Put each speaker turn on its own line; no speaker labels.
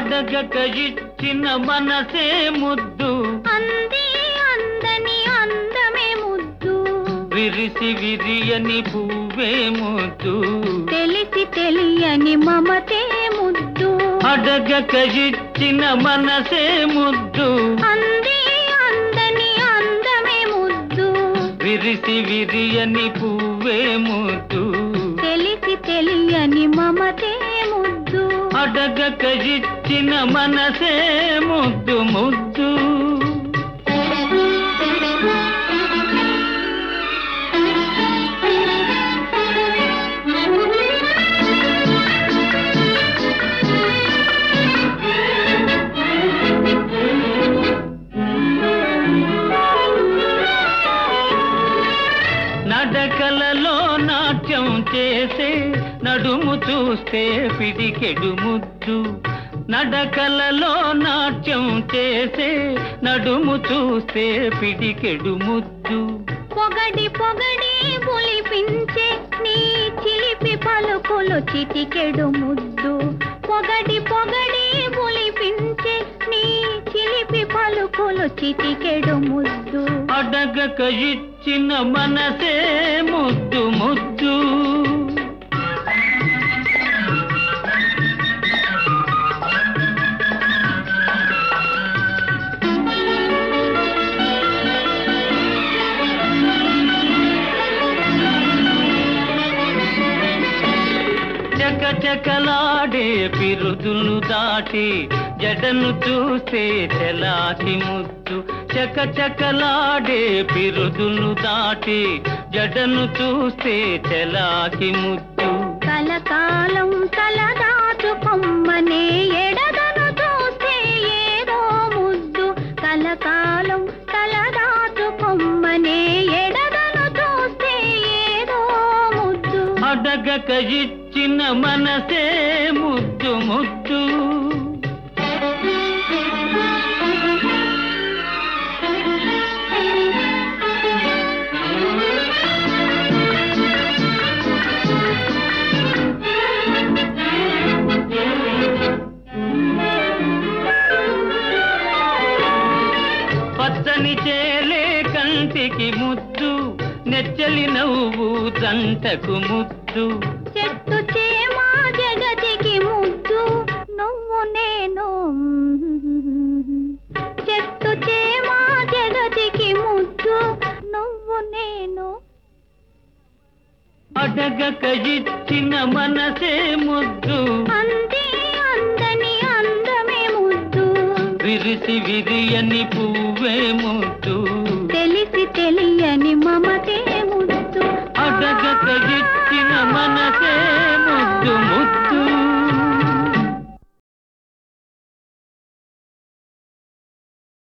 అడగక ఇచ్చిన మనసే ముద్దు
అంది అందని అందమే ముద్దు
విరిసి విరియని పువ్వే ముద్దు
తెలిసి తెలియని మమతే ముద్దు
అడగక ఇచ్చిన మనసే ముద్దు
అంది అందని అందమే ముద్దు
విరిసి విరియని పువ్వే ముద్దు
తెలిసి తెలియని మమతే ముద్దు
అడగక ఇచ్చిన మనసే ముద్దు ముద్దు నడకలలో నాట్యం చేసే నడుము చూస్తే పిడికెడు ముద్దు నడకలలో నాట్యం చేసే నడుము చూస్తే పిడికెడు ముద్దు
పొగడి పొగడి పులిపించే నీ చిలిపి పలుకులు చిటికెడు ముద్దు పొగడి పొగడి పులిపించే నీ చిలిపి పలుకులు చిటికెడు ముద్దు
అడగక ఇచ్చిన మనసే ముద్దు ముద్దు చకచకలాడే పిరుదులు దాటి జడను చూస్తే చెలాకి ముద్దు చకచకలాడే పిరుదులు దాటి జడను చూస్తే చెలాకి ముద్దు
కలకాలం తలదాచుకొమ్మనే ఎడదను చూస్తే ఏదో ముద్దు కలకాలం తలదాచుకొమ్మనే ఎడదను చూస్తే ఏదో ముద్దు
అడగక ఇచ్చిన మనసే ముద్దు ముద్దు పచ్చని చేలే కంటికి ముద్దు నెచ్చలి నవ్వు దంటకు ముద్దు
చెట్టు చేమా జగతికి ముద్దు నువ్వు నేను చెట్టు చేమా జగతికి ముద్దు నువ్వు నేను
అడగక ఇచ్చిన మనసే ముద్దు
అంది అందని అందమే ముద్దు
విరిసి విరియని పువ్వే ముద్దు
తెలిసి తెలియని మమతే ముద్దు
అడగక